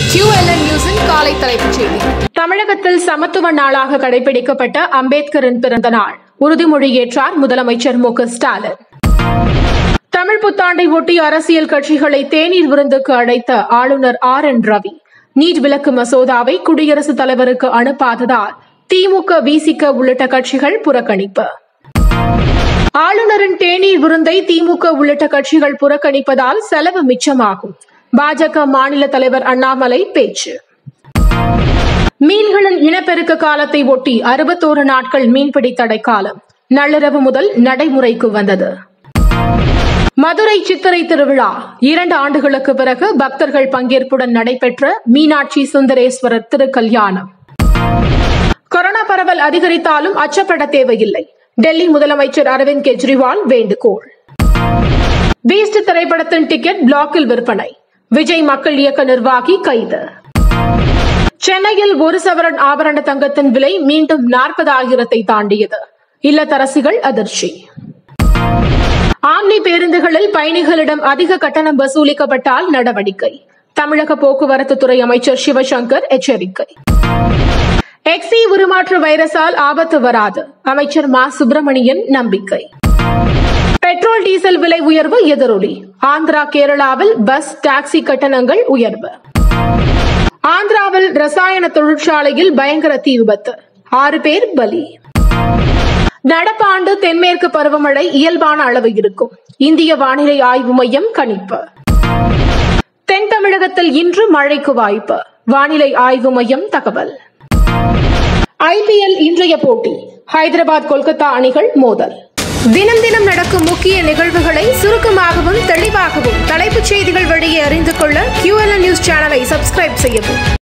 QLN நியூஸின் காலை தலைப்புச் செய்தி தமிழகத்தில் சமத்துவ நாளாக கடைபிடிக்கப்பட்ட அம்பேத்கரின் பிறந்த நாள் உறுதிமொழி ஏற்றார் முதலமைச்சர் மு க ஸ்டாலின் தமிழ் புத்தாண்டை ஒட்டி அரசியல் கட்சிகளை தேநீர் விருந்துக்கு அழைத்த ஆளுநர் ஆர் என் ரவி நீட் விலக்கு மசோதாவை குடியரசுத் தலைவருக்கு அனுப்பாததால் திமுக விசிக உள்ளிட்ட கட்சிகள் புறக்கணிப்பு ஆளுநரின் தேநீர் விருந்தை திமுக உள்ளிட்ட கட்சிகள் புறக்கணிப்பதால் செலவு மிச்சமாகும் பாஜக மாநில தலைவர் அண்ணாமலை பேச்சு மீன்களின் இனப்பெருக்க காலத்தை ஒட்டி அறுபத்தோரு நாட்கள் மீன்பிடி தடை காலம் நள்ளிரவு முதல் நடைமுறைக்கு வந்தது மதுரை சித்திரை திருவிழா இரண்டு ஆண்டுகளுக்கு பிறகு பக்தர்கள் பங்கேற்புடன் நடைபெற்ற மீனாட்சி சுந்தரேஸ்வரர் திருக்கல்யாணம் கொரோனா பரவல் அதிகரித்தாலும் அச்சப்பட தேவையில்லை டெல்லி முதலமைச்சர் அரவிந்த் கெஜ்ரிவால் வேண்டுகோள் பீஸ்ட் திரைப்படத்தின் டிக்கெட் பிளாக்கில் விற்பனை விஜய் மக்கள் இயக்க நிர்வாகி கைது சென்னையில் ஒரு சவரன் ஆபரண தங்கத்தின் விலை மீண்டும் நாற்பதாயிரத்தை தாண்டியது இல்லத்தரசிகள் அதிர்ச்சி ஆம்னி பேருந்துகளில் பயணிகளிடம் அதிக கட்டணம் வசூலிக்கப்பட்டால் நடவடிக்கை தமிழக போக்குவரத்து துறை அமைச்சர் சிவசங்கர் எச்சரிக்கை எக்ஸி உருமாற்ற வைரஸால் ஆபத்து வராது அமைச்சர் மா சுப்பிரமணியன் நம்பிக்கை பெட்ரோல் டீசல் விலை உயர்வு எதிரொலி ஆந்திரா கேரளாவில் பஸ் டாக்ஸி கட்டணங்கள் உயர்வு ஆந்திராவில் ரசாயன தொழிற்சாலையில் பயங்கர தீ விபத்து ஆறு பேர் பலி நடப்பாண்டு தென்மேற்கு பருவமழை இயல்பான அளவு இருக்கும் இந்திய வானிலை ஆய்வு மையம் கணிப்பு தென் தமிழகத்தில் இன்று மழைக்கு வாய்ப்பு வானிலை ஆய்வு மையம் தகவல் ஐபிஎல் இன்றைய போட்டி ஹைதராபாத் கொல்கத்தா அணிகள் மோதல் தினம் தினம் நடக்கும் முக்கிய நிகழ்வுகளை சுருக்கமாகவும் தெளிவாகவும் தலைப்புச் செய்திகள் வழியே அறிந்து கொள்ள QLN நியூஸ் சேனலை சப்ஸ்கிரைப் செய்யவும்